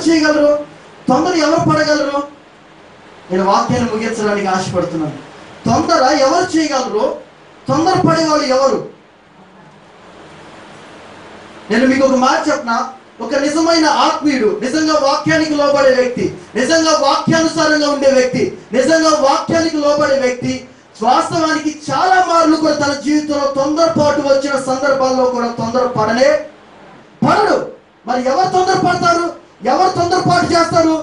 చేయగలరు తొందర ఎవరు పడగలరు నేను వాక్యాన్ని ముగించడానికి ఆశపడుతున్నాను తొందర ఎవరు చేయగలరు తొందర పడేవాళ్ళు ఎవరు నేను మీకు ఒక మాట చెప్పనా ఒక నిజమైన ఆత్మీయుడు నిజంగా వాక్యానికి లోబడే వ్యక్తి నిజంగా వాక్యానుసారంగా ఉండే వ్యక్తి నిజంగా వాక్యానికి లోబడే వ్యక్తి వాస్తవానికి చాలా మార్లు కూడా తన జీవితంలో తొందరపాటు వచ్చిన సందర్భాల్లో కూడా తొందర పడనే పడడు మరి ఎవరు తొందర పడతారు ఎవరు తొందరపాటు చేస్తారు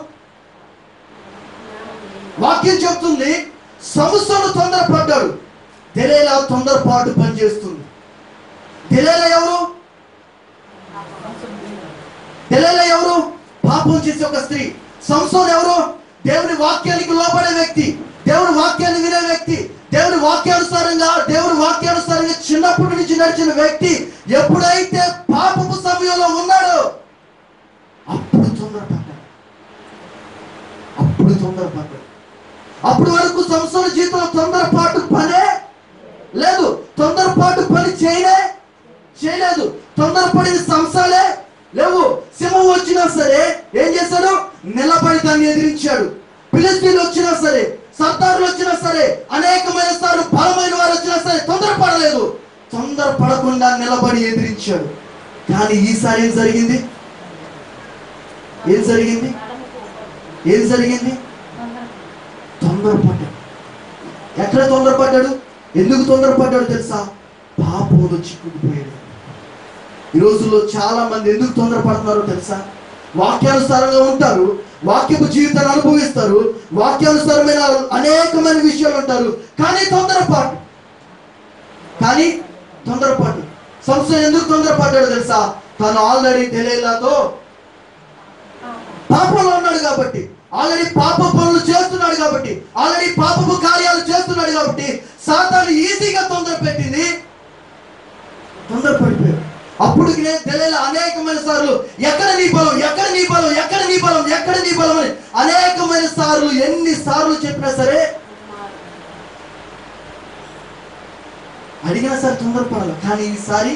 వాక్యం చెప్తుంది సంస్థలు తొందరపడ్డాడు తెలియలా తొందరపాటు పనిచేస్తుంది తెలియలా ఎవరు తెలియలా ఎవరు పాపం చేసే ఒక స్త్రీ సంసోన్ ఎవరు దేవుని వాక్యానికి లోబడే వ్యక్తి దేవుని వాక్యాన్ని వినే వ్యక్తి దేవుని వాక్యానుసారంగా దేవుని వాక్యానుసారంగా చిన్నప్పటి నుంచి నడిచిన వ్యక్తి ఎప్పుడైతే పాపపు సమయంలో ఉన్నాడో అప్పుడు తొందరపడ్డాడు అప్పుడు తొందరపడ్డాడు అప్పుడు వరకు సంసార జీవితంలో తొందరపాటు పనే లేదు తొందరపాటు పని చేయలే చేయలేదు తొందరపడిన సంసాలే లేవు సింహం వచ్చినా సరే ఏం చేశాడు నిలబడి దాన్ని ఎదిరించాడు ఫిలిస్తీన్లు వచ్చినా సరే సర్దారులు వచ్చినా సరే అనేకమైన సార్లు బలమైన వారు వచ్చినా సరే తొందరపడలేదు తొందరపడకుండా నిలబడి ఎదిరించాడు కానీ ఈసారి ఏం జరిగింది ఏం జరిగింది ఏం జరిగింది తొందరపడ్డాడు ఎక్కడ తొందరపడ్డాడు ఎందుకు తొందరపడ్డాడు తెలుసా పాపంలో చిక్కుకుపోయాడు ఈ రోజుల్లో చాలా మంది ఎందుకు తొందరపడుతున్నారో తెలుసా వాక్యానుసారంగా ఉంటారు వాక్యపు జీవితాన్ని అనుభవిస్తారు వాక్యానుసారమైన అనేకమైన విషయాలు ఉంటారు కానీ తొందరపాటు కానీ తొందరపాటు సంస్థ ఎందుకు తొందరపడ్డాడు తెలుసా తను ఆల్రెడీ తెలియలాతో పాపంలో ఉన్నాడు కాబట్టి ఆల్రెడీ పాప పనులు చేస్తున్నాడు కాబట్టి ఆల్రెడీ పాపపు కార్యాలు చేస్తున్నాడు కాబట్టి సాతాను ఈజీగా తొందర పెట్టింది తొందరపడిపోయాడు అప్పుడు తెలియల అనేకమైన సార్లు ఎక్కడ నీ బలం ఎక్కడ నీ బలం ఎక్కడ నీ బలం ఎక్కడ నీ బలం అని అనేకమైన సార్లు ఎన్ని సార్లు చెప్పినా సరే అడిగినా సరే తొందరపడాలి కానీ ఈసారి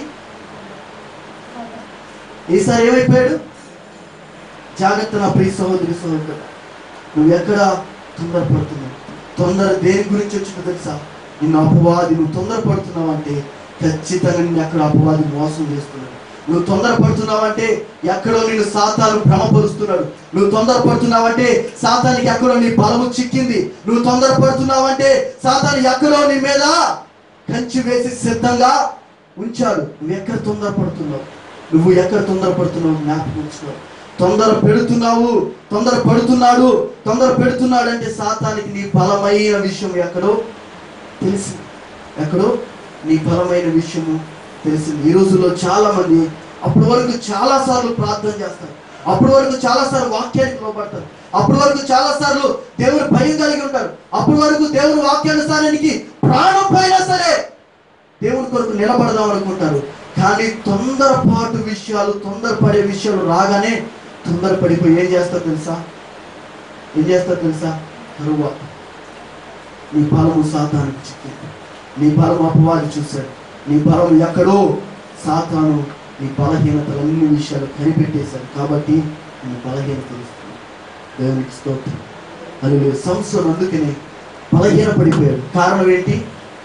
ఈసారి ఏమైపోయాడు జాగ్రత్త నా ప్రియ సహోదరి సహోదరు నువ్వు ఎక్కడ తొందరపడుతున్నావు తొందర దేని గురించి వచ్చిందో తెలుసా నిన్ను అపవాది నువ్వు తొందరపడుతున్నావు అంటే ఖచ్చితంగా నిన్ను ఎక్కడ అపవాది మోసం చేస్తున్నాడు నువ్వు తొందరపడుతున్నావంటే ఎక్కడో నిన్ను సాతాను భ్రమపరుస్తున్నాడు నువ్వు తొందరపడుతున్నావంటే సాతానికి ఎక్కడో నీ బలము చిక్కింది నువ్వు తొందరపడుతున్నావంటే సాతాను ఎక్కడో నీ మీద కంచి వేసి సిద్ధంగా ఉంచాడు నువ్వు ఎక్కడ తొందరపడుతున్నావు నువ్వు ఎక్కడ తొందరపడుతున్నావు జ్ఞాపకం ఉంచుకో తొందర పెడుతున్నావు తొందర పడుతున్నాడు తొందర పెడుతున్నాడు అంటే సాతానికి నీ బలమైన విషయం ఎక్కడో తెలిసింది ఎక్కడో నీ బలమైన విషయము తెలిసింది ఈ రోజుల్లో చాలా మంది అప్పటి వరకు చాలా సార్లు ప్రార్థన చేస్తారు అప్పటి వరకు చాలా సార్లు వాక్యానికి లోపడతారు అప్పటి వరకు చాలా సార్లు దేవుని భయం కలిగి ఉంటారు అప్పటి వరకు దేవుని వాక్యానుసారానికి ప్రాణం పోయినా సరే దేవుని కొరకు నిలబడదాం అనుకుంటారు కానీ తొందరపాటు విషయాలు తొందరపడే విషయాలు రాగానే తొందరపడిపోయి ఏం చేస్తారు తెలుసా ఏం చేస్తారు తెలుసా తరువాత నీ బలము సాతానికి చిక్కింది నీ బలం అపవాది చూశాడు నీ బలం ఎక్కడో సాతాను నీ బలహీనతలన్ని విషయాలు కనిపెట్టేశాడు కాబట్టి నీ బలహీనత తెలుస్తుంది దేవునికి స్తోత్రం అది సంస్థలు అందుకని బలహీన పడిపోయాడు కారణం ఏంటి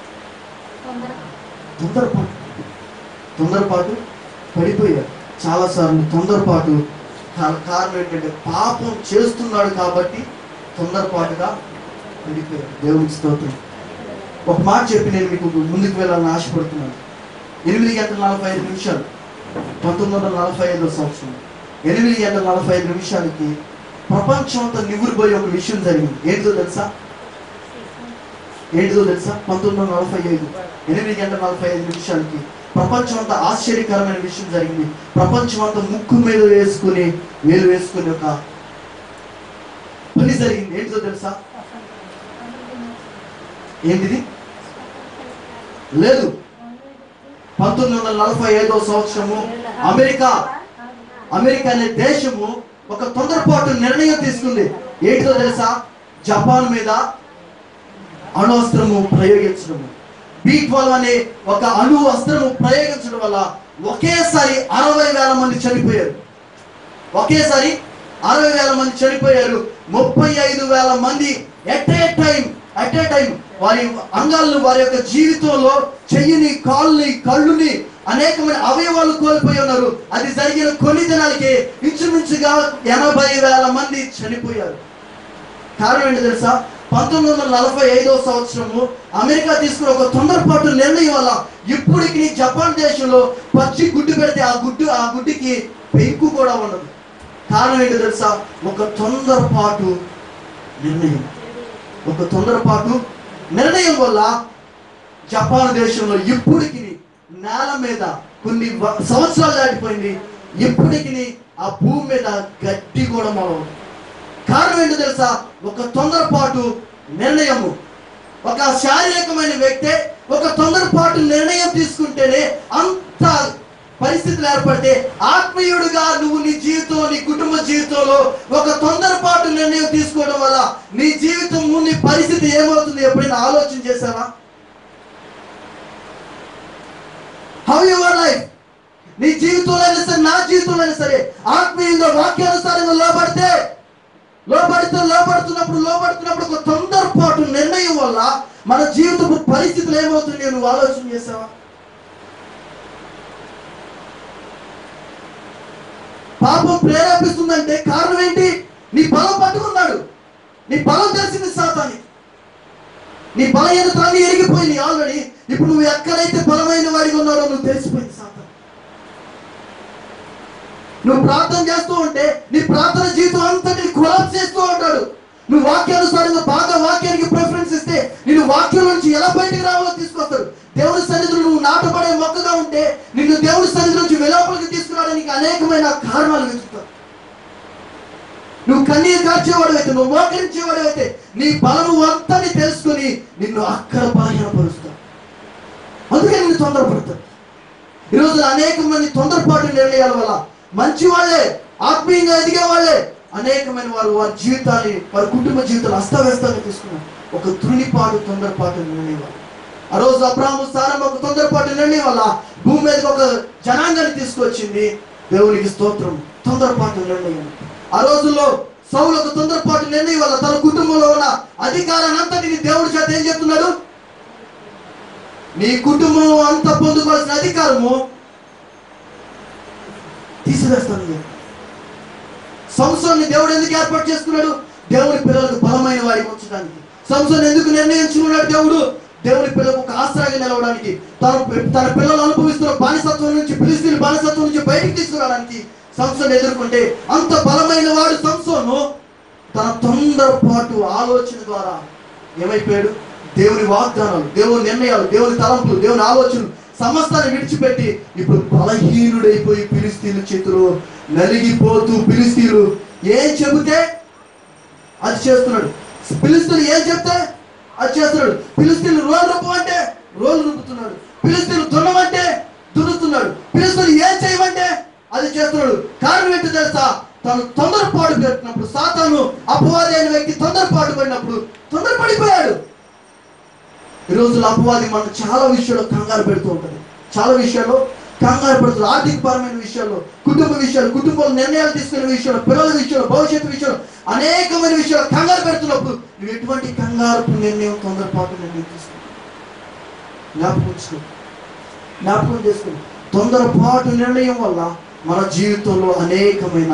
తొందరపాటు తొందరపాటు పడిపోయాడు చాలాసార్లు తొందరపాటు కా- కారణం ఏంటంటే పాపం చేస్తున్నాడు కాబట్టి తొందరపాటుగా పడిపోయాడు దేవునికి స్తోత్రం ఒక మాట చెప్పి నేను మీకు ముందుకు వెళ్ళాలని ఆశపడుతున్నాను ఎనిమిది గంటల నలభై ఐదు నిమిషాలు పంతొమ్మిది వందల నలభై ఐదో సంవత్సరం ఎనిమిది గంటల నలభై ఐదు నిమిషాలకి ప్రపంచం అంతా నివురుపోయే ఒక విషయం జరిగింది ఏంటో తెలుసా ఏంటిదో తెలుసా పంతొమ్మిది వందల నలభై ఐదు ఎనిమిది గంటల నలభై ఐదు నిమిషాలకి ప్రపంచం అంతా ఆశ్చర్యకరమైన విషయం జరిగింది ప్రపంచం అంతా ముక్కు మీద వేసుకుని వేలు వేసుకుని ఒక పని జరిగింది ఏంటిదో తెలుసా ఏంటిది లేదు పంతొమ్మిది వందల నలభై ఐదో సంవత్సరము అమెరికా అమెరికా అనే దేశము ఒక తొందరపాటు నిర్ణయం తీసుకుంది ఏంటిదో తెలుసా జపాన్ మీద అణు అస్త్రము ప్రయోగించడము బీ ట్వెల్వ్ అనే ఒక అణు అస్త్రము ప్రయోగించడం వల్ల ఒకేసారి అరవై వేల మంది చనిపోయారు ఒకేసారి అరవై వేల మంది చనిపోయారు ముప్పై ఐదు వేల మంది at a time at a time వారి అంగాలను వారి యొక్క జీవితంలో చెయ్యిని కాళ్ళని కళ్ళుని అనేకమైన అవయవాలు కోల్పోయి ఉన్నారు అది జరిగిన కొన్ని దినాలకి ఇంచుమించుగా ఎనభై వేల మంది చనిపోయారు కారణం ఏంటి తెలుసా పంతొమ్మిది వందల నలభై ఐదవ సంవత్సరము అమెరికా తీసుకున్న ఒక తొందరపాటు నిర్ణయం వల్ల ఇప్పటికి జపాన్ దేశంలో పచ్చి గుడ్డు పెడితే ఆ గుడ్డు ఆ గుడ్డుకి పెంకు కూడా ఉండదు కారణం ఏంటి తెలుసా ఒక తొందరపాటు నిర్ణయం ఒక తొందరపాటు నిర్ణయం వల్ల జపాన్ దేశంలో ఇప్పటికి నేల మీద కొన్ని వ- సంవత్సరాలు దాటిపోయింది ఇప్పటికి ఆ భూమి మీద గడ్డి కూడా మొలవదు కారణం ఏంటో తెలుసా ఒక తొందరపాటు నిర్ణయము ఒక శారీరకమైన వ్యక్తే ఒక తొందరపాటు నిర్ణయం తీసుకుంటేనే అంత పరిస్థితులు ఏర్పడితే ఆత్మీయుడిగా నువ్వు నీ జీవితం నీ కుటుంబ జీవితంలో ఒక తొందరపాటు నిర్ణయం తీసుకోవడం వల్ల నీ జీవితం నీ పరిస్థితి ఏమవుతుంది ఎప్పుడైనా ఆలోచన చేశావా హౌ యువర్ లైఫ్ నీ జీవితంలో అయినా సరే నా జీవితంలో అయినా సరే ఆత్మీయంగా వాక్యానుసారంగా లోపడితే లోపడితే లోపడుతున్నప్పుడు లోపడుతున్నప్పుడు ఒక తొందరపాటు నిర్ణయం వల్ల మన జీవితపు పరిస్థితులు ఏమవుతుంది నువ్వు ఆలోచన చేసావా పాపం ప్రేరేపిస్తుందంటే కారణం ఏంటి నీ బలం పట్టుకున్నాడు నీ బలం తెలిసింది సాతాని నీ బలహీనతలన్నీ ఎరిగిపోయింది ఆల్రెడీ ఇప్పుడు నువ్వు ఎక్కడైతే బలమైన వాడిగా ఉన్నాడో నువ్వు తెలిసిపోయింది సాతాన్ నువ్వు ప్రార్థన చేస్తూ ఉంటే నీ ప్రార్థన జీవితం అంతటిని కొలాప్స్ చేస్తూ ఉంటాడు నువ్వు వాక్యానుసారంగా బాగా వాక్యానికి ప్రిఫరెన్స్ ఇస్తే నేను వాక్యం నుంచి ఎలా బయటికి రావాలో తీసుకొస్తాడు దేవుని సన్నిధిలో నువ్వు నాటపడే మొక్కగా ఉంటే నిన్ను దేవుని సన్నిధి నుంచి వెలోపలికి తీసుకురావడానికి అనేకమైన కారణాలు వెతుకుతాడు నువ్వు కన్నీరు కార్చేవాడు నువ్వు మోకరించేవాడు అయితే నీ బలము అంతని తెలుసుకొని నిన్ను అక్కడ బలహీనపరుస్తాడు అందుకే నిన్ను తొందరపడతాడు ఈరోజు అనేక మంది తొందరపాటు నిర్ణయాల వల్ల మంచి వాళ్ళే ఆత్మీయంగా ఎదిగే వాళ్ళే అనేకమైన వారు వారి జీవితాన్ని వారి కుటుంబ జీవితాలు అస్తవ్యస్తంగా తీసుకున్నారు ఒక తునిపాటు తొందరపాటు నిర్ణయం వల్ల ఆ రోజు అబ్రాహ్ము సారం ఒక తొందరపాటు నిర్ణయం వల్ల భూమి మీదకి ఒక జనాంగాన్ని తీసుకొచ్చింది దేవునికి స్తోత్రం తొందరపాటు నిర్ణయం ఆ రోజుల్లో సౌలు ఒక తొందరపాటు నిర్ణయం వల్ల తన కుటుంబంలో ఉన్న అధికారాన్ని అంతటిని దేవుడి చేత ఏం చెప్తున్నాడు నీ కుటుంబం అంతా పొందుకోవాల్సిన అధికారము తీసివేస్తాను నేను. సంసోన్ని దేవుడు ఎందుకు ఏర్పాటు చేసుకున్నాడు దేవుడి పిల్లలకు బలమైన వారికి ఉంచడానికి సంసోన్ ఎందుకు నిర్ణయించుకున్నాడు దేవుడు దేవుడి పిల్లలకు ఒక ఆశ్రయంగా నిలవడానికి తన తన పిల్లలు అనుభవిస్తున్న బానిసత్వం నుంచి పిలిస్తీన్ బానిసత్వం నుంచి బయటికి తీసుకురావడానికి సంసోన్ ఎదుర్కొంటే అంత బలమైన వాడు సంసోను తన తొందరపాటు ఆలోచన ద్వారా ఏమైపోయాడు దేవుని వాగ్దానాలు దేవుని నిర్ణయాలు దేవుని తలంపులు దేవుని ఆలోచనలు సమస్తాన్ని విడిచిపెట్టి ఇప్పుడు బలహీనుడైపోయి పిలిస్తీన్ల చేతిలో నలిగిపోతూ పిలిస్తీన్లు ఏం చెబితే అది చేస్తున్నాడు పిలిస్తీన్లు ఏం చెప్తే అది చేస్తున్నాడు పిలిస్తీన్లు రోలు రూపం అంటే రోలు రూపుతున్నాడు పిలిస్తీన్లు దున్నమంటే దున్నుతున్నాడు పిలిస్తీన్లు ఏం చేయమంటే అది చేస్తున్నాడు కారణం ఏంటో తెలుసా తను తొందరపాటు పెట్టినప్పుడు సాతాను అపవాది అయిన వ్యక్తి తొందరపాటు పడినప్పుడు తొందరపడిపోయాడు ఈ రోజుల్లో అపవాది మనం చాలా విషయాల్లో కంగారు పెడుతూ ఉంటుంది చాలా విషయాల్లో కంగారు పడుతుంది ఆర్థిక పరమైన విషయాల్లో కుటుంబ విషయాలు కుటుంబంలో నిర్ణయాలు తీసుకునే విషయాలు పిల్లల విషయాలు భవిష్యత్తు విషయాలు అనేకమైన విషయాలు కంగారు పెడుతున్నప్పుడు నువ్వు ఎటువంటి కంగారు నిర్ణయం తొందరపాటు నిర్ణయం తీసుకున్నావు జ్ఞాపకం ఉంచుకో జ్ఞాపకం చేసుకో తొందరపాటు నిర్ణయం వల్ల మన జీవితంలో అనేకమైన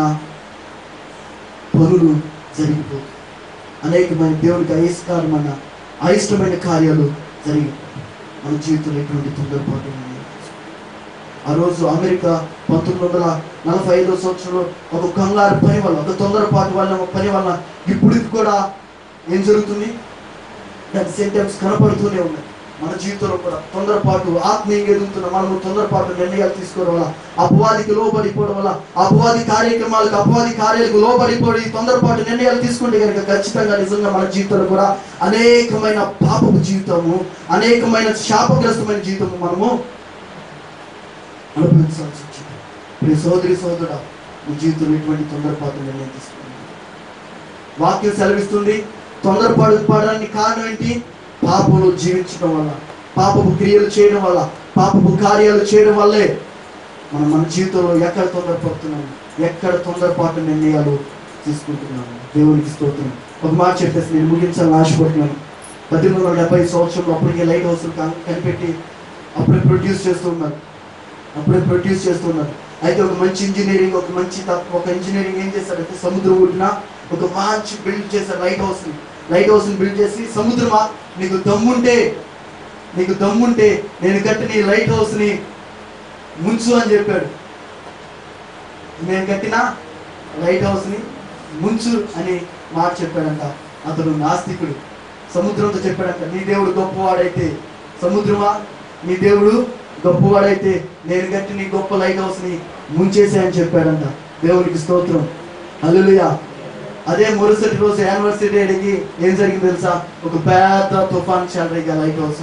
పనులు జరిగిపోతాయి అనేకమైన దేవుడికి అయిష్టకరమైన అయిష్టమైన కార్యాలు జరిగిపోతాయి మన జీవితంలో ఎటువంటి తొందరపాటు నిర్ణయం తీసుకో. ఆ రోజు అమెరికా పంతొమ్మిది వందల నలభై ఐదో సంవత్సరంలో ఒక కంగారు పని వల్ల ఒక తొందరపాటు వల్ల ఒక పని వల్ల ఇప్పటికి కూడా ఏం జరుగుతుంది దాని సెంటెన్స్ కనపడుతూనే ఉన్నాయి మన జీవితంలో కూడా తొందరపాటు ఆత్మీయంగా ఎదుగుతున్న మనము తొందరపాటు నిర్ణయాలు తీసుకోవడం వల్ల అపవాదికి లోబడిపోవడం వల్ల అపవాది కార్యక్రమాలకు అపవాది కార్యాలకు లోబడిపోయి తొందరపాటు నిర్ణయాలు తీసుకుంటే కనుక ఖచ్చితంగా నిజంగా మన జీవితంలో కూడా అనేకమైన పాపపు జీవితము అనేకమైన శాపగ్రస్తమైన జీవితము మనము అనుభవించాల్సి వచ్చింది ఇప్పుడు సోదరి సోదరుడా నీ జీవితంలో ఎటువంటి తొందరపాటు నిర్ణయం తీసుకున్నాను వాక్యం సెలవిస్తుంది తొందరపాటు పడడానికి కారణం ఏంటి పాపంలో జీవించడం వల్ల పాపపు క్రియలు చేయడం వల్ల పాపపు కార్యాలు చేయడం వల్లే మనం మన జీవితంలో ఎక్కడ తొందరపడుతున్నాము ఎక్కడ తొందరపాటు నిర్ణయాలు తీసుకుంటున్నాను దేవునికి స్తోత్రం ఒక మాట చెప్పేసి నేను ముగించాలని ఆశపడుతున్నాను పద్దెనిమిది వందల డెబ్బై సంవత్సరంలో అప్పటికే లైట్ హౌస్ కనిపెట్టి అప్పుడే ప్రొడ్యూస్ చేస్తూ ఉన్నారు అప్పుడే ప్రొడ్యూస్ చేస్తున్నారు అయితే ఒక మంచి ఇంజనీరింగ్ ఒక మంచి తప్ప- ఒక ఇంజనీరింగ్ ఏం చేశారంటే సముద్రం ఒడ్డున ఒక మంచి బిల్డ్ చేశారు లైట్ హౌస్ ని లైట్ హౌస్ ని బిల్డ్ చేసి సముద్రమా నీకు దమ్ముంటే నీకు దమ్ముంటే నేను కట్టిన ఈ లైట్ హౌస్ ని ముంచు అని చెప్పాడు నేను కట్టిన లైట్ హౌస్ ని ముంచు అని మాట చెప్పాడంట అతడు నాస్తికుడు సముద్రంతో చెప్పాడంట నీ దేవుడు గొప్పవాడైతే సముద్రమా నీ దేవుడు గొప్పవాడైతే నేను కట్టి నీ గొప్ప లైట్ హౌస్ ని ముంచేసే అని చెప్పాడంట దేవునికి స్తోత్రం హల్లెలూయా అదే మరుసటి రోజు యానివర్సరీ అడిగి ఏం జరిగింది తెలుసా ఒక పెద్ద తుఫాన్ చెలరేగా లైట్ హౌస్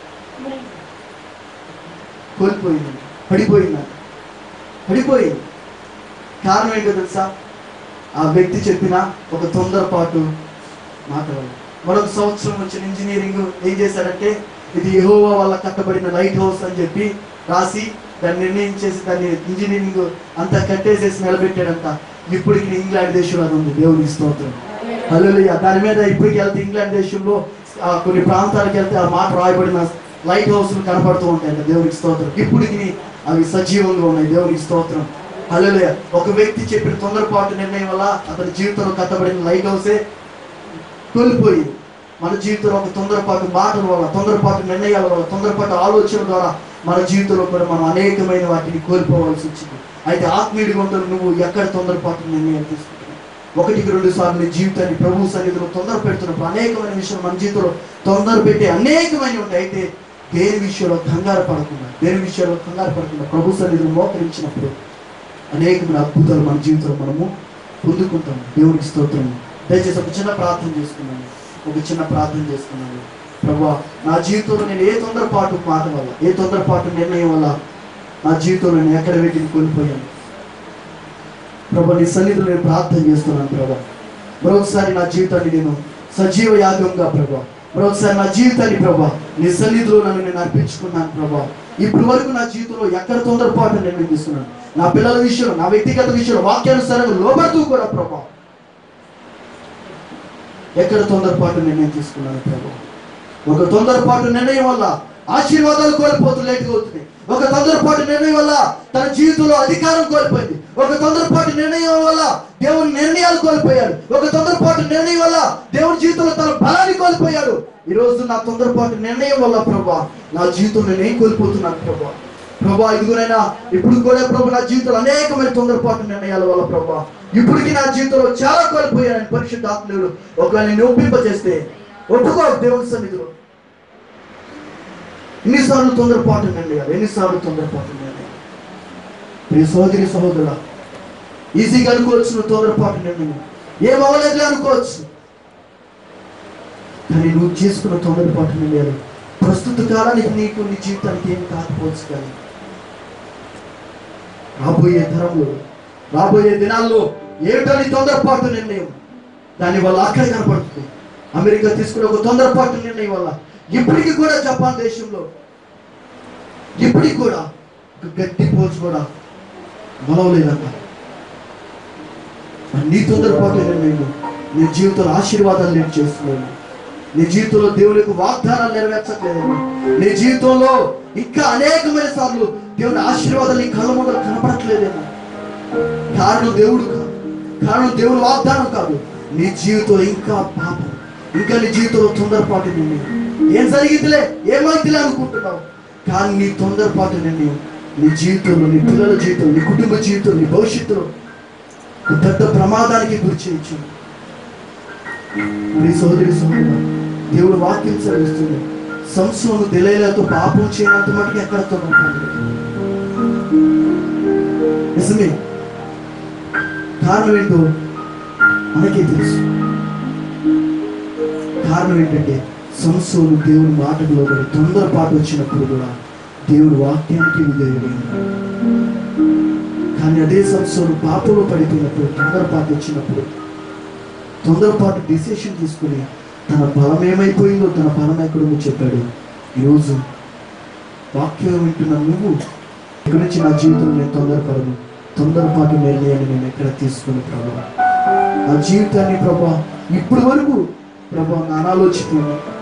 కోల్పోయింది పడిపోయింది పడిపోయింది కారణం ఏంటో తెలుసా ఆ వ్యక్తి చెప్పిన ఒక తొందరపాటు మాట వల్ల మరొక సంవత్సరం వచ్చిన ఇంజనీరింగ్ ఏం చేశారంటే ఇది యెహోవా వల్ల కట్టబడిన లైట్ హౌస్ అని చెప్పి రాసి దాన్ని నిర్ణయించేసి దాన్ని ఇంజనీరింగ్ అంతా కట్టేసేసి నిలబెట్టాడంట ఇప్పటికి ఇంగ్లాండ్ దేశంలో అది ఉంది దేవునికి స్తోత్రం హల్లెలూయా దాని మీద ఇప్పటికి వెళ్తే ఇంగ్లాండ్ దేశంలో ఆ, కొన్ని ప్రాంతాలకు వెళ్తే ఆ మాట రాయబడిన లైట్ హౌస్లు కనపడుతూ ఉంటాయంట దేవునికి స్తోత్రం ఇప్పటికి అవి సజీవంగా ఉన్నాయి దేవునికి స్తోత్రం హల్లెలూయా ఒక వ్యక్తి చెప్పిన తొందరపాటు నిర్ణయం వల్ల అతని జీవితంలో కట్టబడిన లైట్ హౌసే కోల్పోయి మన జీవితంలో ఒక తొందరపాటు మాటల వల్ల తొందరపాటు నిర్ణయాల వల్ల తొందరపాటు ఆలోచన ద్వారా మన జీవితంలో కూడా మనం అనేకమైన వాటిని కోల్పోవాల్సి వచ్చింది అయితే ఆత్మీయుడిగా ఉంటారు నువ్వు ఎక్కడ తొందరపాటు నిర్ణయాలు తీసుకుంటున్నావు ఒకటికి రెండు సార్లు నీ జీవితాన్ని ప్రభు సన్నిధిలో తొందర పెడుతున్నప్పుడు అనేకమైన విషయాలు మన జీవితంలో తొందర పెట్టే అనేకమైన ఉంటాయి అయితే దేని విషయంలో కంగారు పడకుండా దేని విషయంలో కంగారు పడకుండా ప్రభు సన్నిధిలో మోకరించినప్పుడు అనేకమైన అద్భుతాలు మన జీవితంలో మనము పొందుకుంటాం దేవునికి స్తోత్రం దయచేసి ఒక చిన్న ప్రార్థన చేసుకున్నాను ఒక చిన్న ప్రార్థన చేసుకున్నాను ప్రభా నా జీవితంలో నేను ఏ తొందరపాటు మాట వల్ల ఏ తొందరపాటు నిర్ణయం వల్ల నా జీవితంలో నేను ఎక్కడ వీటిని కోల్పోయాను ప్రభా నీ సన్నిధిలో నేను ప్రార్థన చేస్తున్నాను ప్రభా మరొకసారి నా జీవితాన్ని నేను సజీవ యాగంగా ప్రభా మరొకసారి నా జీవితాన్ని ప్రభా నీ సన్నిధిలో నన్ను నేను అర్పించుకున్నాను ప్రభా ఇప్పటి వరకు నా జీవితంలో ఎక్కడ తొందరపాటు నిర్ణయం తీసుకున్నాను నా పిల్లల విషయంలో నా వ్యక్తిగత విషయంలో వాక్యానుసారంగా లోబడుతూ కూడా ప్రభా ఎక్కడ తొందరపాటు నిర్ణయం తీసుకున్నాను ప్రభా ఒక తొందరపాటు నిర్ణయం వల్ల ఆశీర్వాదాలు కోల్పోతూ లేట్గా అవుతుంది ఒక తొందరపాటు నిర్ణయం వల్ల తన జీవితంలో అధికారం కోల్పోయింది ఒక తొందరపాటు నిర్ణయం వల్ల దేవుని నిర్ణయాలు కోల్పోయాడు ఒక తొందరపాటు నిర్ణయం వల్ల దేవుని జీవితంలో తన బలాన్ని కోల్పోయాడు ఈ రోజు నా తొందరపాటు నిర్ణయం వల్ల ప్రభా నా జీవితంలో నేను కోల్పోతున్నాను ప్రభా ప్రభా ఇదిగోనైనా ఇప్పుడు కూడా ప్రభు నా జీవితంలో అనేకమైన తొందరపాటు నిర్ణయాల వల్ల ప్రభా ఇప్పటికి నా జీవితంలో చాలా కోల్పోయాను పరిశుద్ధ ఆత్మీయుడు ఒకవేళ నేను ఒప్పింపజేస్తే ఒప్పుకో దేవుని సన్నిధిలో ఎన్నిసార్లు తొందరపాటు నిర్ణయాలు ఎన్నిసార్లు తొందరపాటు నిర్ణయాలు ప్రియ సహోదరి సహోదరుడా ఈజీగా అనుకోవచ్చు నువ్వు తొందరపాటు నిర్ణయం ఏం అవ్వలేదులే అనుకోవచ్చు కానీ నువ్వు చేసుకున్న తొందరపాటు నిర్ణయాలు ప్రస్తుత కాలానికి నీకు నీ జీవితానికి ఏం కాకపోవచ్చు కానీ రాబోయే తరంలో రాబోయే దినాల్లో ఏమిటో నీ తొందరపాటు నిర్ణయం దానివల్ల అక్కడ కనపడుతుంది అమెరికా తీసుకునే ఒక తొందరపాటు నిర్ణయం వల్ల ఇప్పటికి కూడా జపాన్ దేశంలో ఇప్పటికి కూడా ఒక గట్టి పోల్చి కూడా మొలవలేదంట మరి నీ తొందరపాటు నిర్ణయం నీ జీవితంలో ఆశీర్వాదాలు నేను చేస్తున్నాను నీ జీవితంలో దేవుని యొక్క వాగ్దానాలు నెరవేర్చట్లేదేమో నీ జీవితంలో ఇంకా అనేకమైన సార్లు దేవుని ఆశీర్వాదాలు నీ కళ్ళ ముందర కనపడట్లేదేమో కారణం దేవుడు కాదు కారణం దేవుని వాగ్దానం కాదు నీ జీవితంలో ఇంకా పాపం ఇంకా నీ జీవితంలో తొందరపాటు నిర్ణయం ఏం జరిగిందిలే ఏమైందిలే అనుకుంటున్నావు కానీ నీ తొందరపాటు నిర్ణయం నీ జీవితంలో నీ పిల్లల జీవితంలో నీ కుటుంబ జీవితంలో నీ భవిష్యత్తులో ఒక పెద్ద ప్రమాదానికి గురి చేయొచ్చు నీ సోదరి సోదరు దేవుడు వాక్యం సెలవిస్తుంది సంసోను తెలియలతో పాపం చేయనంత మటుకు ఎక్కడ తొందరపాటు నిజమే కారణం ఏంటో మనకే తెలుసు కారణం ఏంటంటే సంసోను దేవుని మాటకు లోబడి తొందరపాటు వచ్చినప్పుడు కూడా దేవుడు వాక్యానికి విధేయుడైంది కానీ అదే సంసోను పాపంలో పడిపోయినప్పుడు తొందరపాటు వచ్చినప్పుడు తొందరపాటు డిసిషన్ తీసుకుని తన బలం ఏమైపోయిందో తన బలం ఎక్కడో చెప్పాడు ఈరోజు వాక్యం వింటున్న నువ్వు ఇక్కడి నుంచి నా జీవితంలో నేను తొందరపడను తొందరపాటు నిర్ణయాన్ని నేను ఎక్కడ తీసుకుని ప్రభావ నా జీవితాన్ని ప్రభా ఇప్పటి వరకు ప్రభా నా అనాలోచితంగా